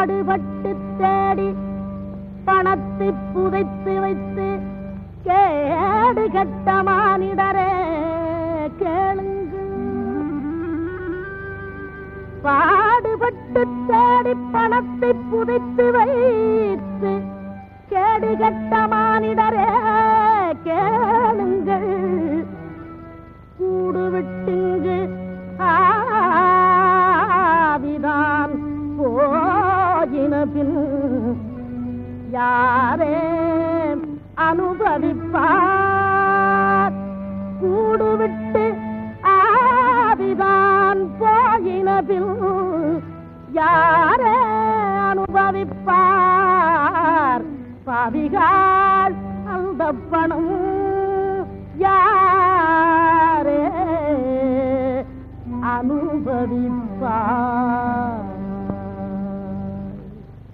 பாடுபட்டு தேடி பணத்தை புதைத்து வைத்து கேடு கட்ட மானிடரே கேளுங்கள் பாடுபட்டு தேடி பணத்தை புதைத்து வைத்து கேடு கட்ட மானிடரே கேளுங்கள் கூடு விட்டுங்கு ஆவிதான் போயின பின் யாரே அனுபவிப்பார் கூடு விட்டு ஆவிதான் போயின பின் யாரே அனுபவிப்பார் பாவிகால் அந்த பணம் யாரே அனுபவிப்பார்